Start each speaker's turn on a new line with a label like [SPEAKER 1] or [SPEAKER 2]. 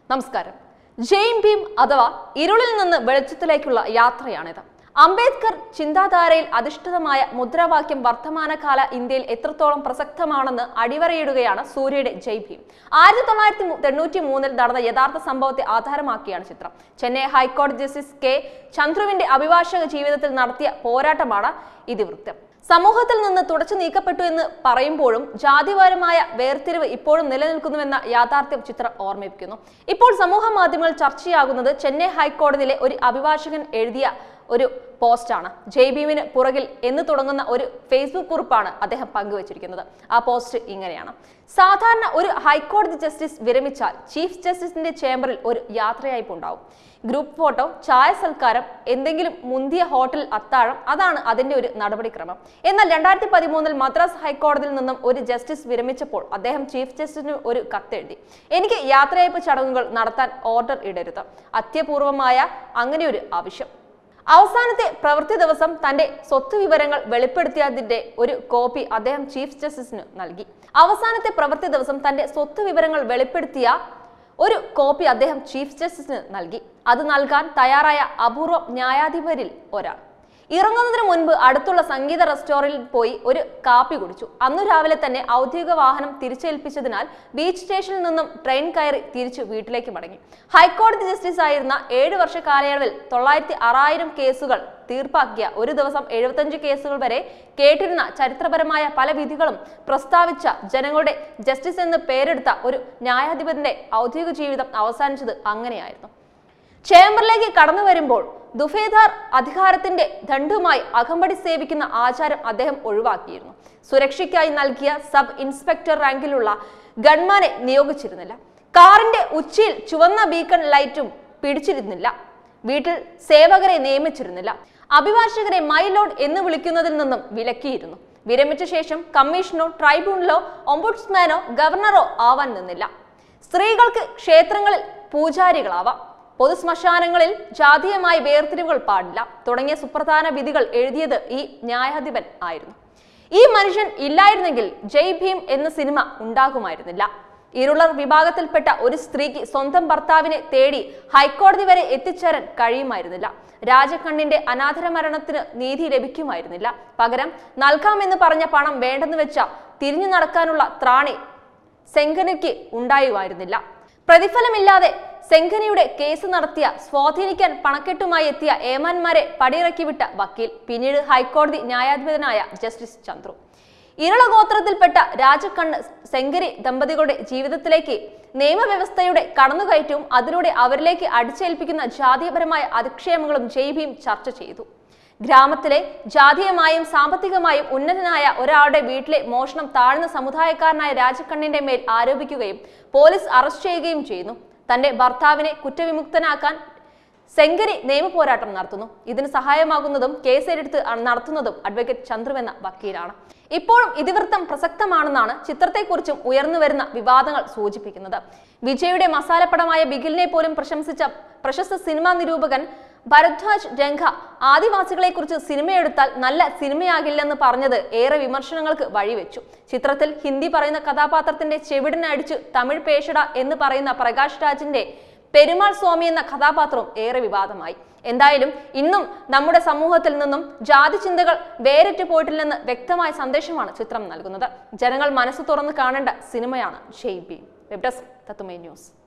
[SPEAKER 1] നമസ്കാരം ജെയിം ഭീം അഥവാ ഇരുളിൽ നിന്ന് വെളിച്ചത്തിലേക്കുള്ള യാത്രയാണിത് അംബേദ്കർ ചിന്താധാരയിൽ അധിഷ്ഠിതമായ മുദ്രാവാക്യം വർത്തമാനകാല ഇന്ത്യയിൽ എത്രത്തോളം പ്രസക്തമാണെന്ന് അടിവരയിടുകയാണ് സൂര്യയുടെ ജയ് ഭീം ആയിരത്തി തൊള്ളായിരത്തി തൊണ്ണൂറ്റി മൂന്നിൽ നടന്ന യഥാർത്ഥ സംഭവത്തെ ആധാരമാക്കിയാണ് ചിത്രം ചെന്നൈ ഹൈക്കോടതി ജസ്റ്റിസ് കെ ചന്ദ്രുവിന്റെ അഭിഭാഷക ജീവിതത്തിൽ നടത്തിയ പോരാട്ടമാണ് ഇതിവൃത്തം സമൂഹത്തിൽ നിന്ന് തുടച്ചു നീക്കപ്പെട്ടു എന്ന് പറയുമ്പോഴും ജാതിപരമായ വേർതിരിവ് ഇപ്പോഴും നിലനിൽക്കുന്നുവെന്ന യാഥാർത്ഥ്യം ചിത്രം ഓർമ്മിപ്പിക്കുന്നു ഇപ്പോൾ സമൂഹ മാധ്യമങ്ങളിൽ ചർച്ചയാകുന്നത് ചെന്നൈ ഹൈക്കോടതിയിലെ ഒരു അഭിഭാഷകൻ എഴുതിയ ഒരു പോസ്റ്റാണ് ജയ് ഭീമിന് പുറകിൽ എന്ന് തുടങ്ങുന്ന ഒരു ഫേസ്ബുക്ക് കുറിപ്പാണ് അദ്ദേഹം പങ്കുവച്ചിരിക്കുന്നത് ആ പോസ്റ്റ് ഇങ്ങനെയാണ് സാധാരണ ഒരു ഹൈക്കോടതി ജസ്റ്റിസ് വിരമിച്ചാൽ ചീഫ് ജസ്റ്റിസിന്റെ ചേംബറിൽ ഒരു യാത്രയയപ്പ് ഉണ്ടാവും ഗ്രൂപ്പ് ഫോട്ടോ ചായ സൽക്കാരം എന്തെങ്കിലും മുന്തിയ ഹോട്ടൽ അത്താഴം അതാണ് അതിന്റെ ഒരു നടപടിക്രമം എന്നാൽ രണ്ടായിരത്തി പതിമൂന്നിൽ മദ്രാസ് ഹൈക്കോടതിയിൽ നിന്നും ഒരു ജസ്റ്റിസ് വിരമിച്ചപ്പോൾ അദ്ദേഹം ചീഫ് ജസ്റ്റിസിന് ഒരു കത്തെഴുതി എനിക്ക് യാത്രയയപ്പ് ചടങ്ങുകൾ നടത്താൻ ഓർഡർ ഇടരുത് അത്യപൂർവമായ അങ്ങനെ ഒരു ആവശ്യം അവസാനത്തെ പ്രവൃത്തി ദിവസം തന്റെ സ്വത്ത് വിവരങ്ങൾ വെളിപ്പെടുത്തിയതിന്റെ ഒരു കോപ്പി അദ്ദേഹം ചീഫ് ജസ്റ്റിസിന് നൽകി അവസാനത്തെ പ്രവൃത്തി ദിവസം തന്റെ സ്വത്ത് വിവരങ്ങൾ വെളിപ്പെടുത്തിയ ഒരു കോപ്പി അദ്ദേഹം ചീഫ് ജസ്റ്റിസിന് നൽകി അത് നൽകാൻ തയ്യാറായ അപൂർവ ന്യായാധിപരിൽ ഒരാൾ ഇറങ്ങുന്നതിന് മുൻപ് അടുത്തുള്ള സംഗീത റെസ്റ്റോറന്റിൽ പോയി ഒരു കാപ്പി കുടിച്ചു അന്നു രാവിലെ തന്നെ ഔദ്യോഗിക വാഹനം തിരിച്ചേൽപ്പിച്ചതിനാൽ ബീച്ച് സ്റ്റേഷനിൽ നിന്നും ട്രെയിൻ കയറി തിരിച്ചു വീട്ടിലേക്ക് മടങ്ങി ഹൈക്കോടതി ജസ്റ്റിസ് ആയിരുന്ന ഏഴ് വർഷ കാലയളവിൽ തൊള്ളായിരത്തി ആറായിരം കേസുകൾ തീർപ്പാക്കിയ ഒരു ദിവസം എഴുപത്തഞ്ച് കേസുകൾ വരെ കേട്ടിരുന്ന ചരിത്രപരമായ പല വിധികളും പ്രസ്താവിച്ച ജനങ്ങളുടെ ജസ്റ്റിസ് എന്ന് പേരെടുത്ത ഒരു ന്യായാധിപന്റെ ഔദ്യോഗിക ജീവിതം അവസാനിച്ചത് അങ്ങനെയായിരുന്നു ചേംബറിലേക്ക് കടന്നു വരുമ്പോൾ ദുഫേദാർ അധികാരത്തിന്റെ ദണ്ഡുമായി അകമ്പടി സേവിക്കുന്ന ആചാരം അദ്ദേഹം ഒഴിവാക്കിയിരുന്നു സുരക്ഷയ്ക്കായി നൽകിയ സബ് ഇൻസ്പെക്ടർ റാങ്കിലുള്ള ഗൺമാനെ നിയോഗിച്ചിരുന്നില്ല കാറിന്റെ ഉച്ചിയിൽ ചുവന്ന ബീക്കൺ ലൈറ്റും പിടിച്ചിരുന്നില്ല വീട്ടിൽ സേവകരെ നിയമിച്ചിരുന്നില്ല അഭിഭാഷകരെ മൈലോഡ് എന്ന് വിളിക്കുന്നതിൽ നിന്നും വിലക്കിയിരുന്നു വിരമിച്ച ശേഷം കമ്മീഷനോ ട്രൈബ്യൂണലോ ഒംബുഡ്സ്മാനോ ഗവർണറോ ആവാൻ നിന്നില്ല സ്ത്രീകൾക്ക് ക്ഷേത്രങ്ങളിൽ പൂജാരികളാവാം പൊതുശ്മശാനങ്ങളിൽ ജാതീയമായ വേർതിരിവുകൾ പാടില്ല തുടങ്ങിയ സുപ്രധാന വിധികൾ എഴുതിയത് ഈ ന്യായാധിപൻ ആയിരുന്നു ഈ മനുഷ്യൻ ഇല്ലായിരുന്നെങ്കിൽ ജയ് ഭീം എന്ന സിനിമ ഉണ്ടാകുമായിരുന്നില്ല ഇരുളർ വിഭാഗത്തിൽപ്പെട്ട ഒരു സ്ത്രീക്ക് സ്വന്തം ഭർത്താവിനെ തേടി ഹൈക്കോടതി വരെ എത്തിച്ചേരാൻ കഴിയുമായിരുന്നില്ല രാജക്കണ്ണിന്റെ അനാഥര മരണത്തിന് നീതി ലഭിക്കുമായിരുന്നില്ല പകരം നൽകാമെന്ന് പറഞ്ഞ പണം വേണ്ടെന്ന് വെച്ച തിരിഞ്ഞു നടക്കാനുള്ള ത്രാണി സെങ്കനയ്ക്ക് ഉണ്ടായുമായിരുന്നില്ല പ്രതിഫലമില്ലാതെ സെങ്കനിയുടെ കേസ് നടത്തിയ സ്വാധീനിക്കാൻ പണക്കെട്ടുമായി എത്തിയ ഏമാന്മാരെ പടിയിറക്കി വിട്ട വക്കീൽ പിന്നീട് ഹൈക്കോടതി ന്യായാധിപനായ ജസ്റ്റിസ് ചന്ദ്രു ഇരളഗോത്രത്തിൽപ്പെട്ട രാജക്കണ്ണ് സെങ്കരി ദമ്പതികളുടെ ജീവിതത്തിലേക്ക് നിയമവ്യവസ്ഥയുടെ കടന്നുകയറ്റവും അതിലൂടെ അവരിലേക്ക് അടിച്ചേൽപ്പിക്കുന്ന ജാതീയപരമായ അധിക്ഷേപങ്ങളും ജയ് ഭീം ചർച്ച ചെയ്തു ഗ്രാമത്തിലെ ജാതീയമായും സാമ്പത്തികമായും ഉന്നതനായ ഒരാളുടെ വീട്ടിലെ മോഷണം താഴ്ന്ന സമുദായക്കാരനായ രാജക്കണ്ണിന്റെ മേൽ ആരോപിക്കുകയും പോലീസ് അറസ്റ്റ് ചെയ്യുകയും ചെയ്യുന്നു തന്റെ ഭർത്താവിനെ കുറ്റവിമുക്തനാക്കാൻ സെങ്കരി നിയമപോരാട്ടം നടത്തുന്നു ഇതിന് സഹായമാകുന്നതും കേസെടുത്ത് നടത്തുന്നതും അഡ്വക്കേറ്റ് ചന്ദ്രു എന്ന വക്കീലാണ് ഇപ്പോഴും ഇതിവൃത്തം പ്രസക്തമാണെന്നാണ് ചിത്രത്തെക്കുറിച്ചും ഉയർന്നു വരുന്ന വിവാദങ്ങൾ സൂചിപ്പിക്കുന്നത് വിജയുടെ മസാലപ്പടമായ ബിഗിലിനെ പോലും പ്രശംസിച്ച പ്രശസ്ത സിനിമാ നിരൂപകൻ ഭരദ്വാജ് രംഗ ആദിവാസികളെ കുറിച്ച് സിനിമയെടുത്താൽ നല്ല സിനിമയാകില്ലെന്ന് പറഞ്ഞത് ഏറെ വിമർശനങ്ങൾക്ക് വഴിവെച്ചു ചിത്രത്തിൽ ഹിന്ദി പറയുന്ന കഥാപാത്രത്തിന്റെ ചെവിടിനടിച്ച് തമിഴ് പേഷട എന്ന് പറയുന്ന പ്രകാശ് രാജിന്റെ പെരുമാൾ സ്വാമി എന്ന കഥാപാത്രവും ഏറെ വിവാദമായി എന്തായാലും ഇന്നും നമ്മുടെ സമൂഹത്തിൽ നിന്നും ജാതി ചിന്തകൾ വേറിട്ട് പോയിട്ടില്ലെന്ന് വ്യക്തമായ സന്ദേശമാണ് ചിത്രം നൽകുന്നത് ജനങ്ങൾ മനസ്സ് തുറന്ന് കാണേണ്ട സിനിമയാണ് ജയ് ബി വെബ് ഡെസ്ക് തത്തുമേ ന്യൂസ്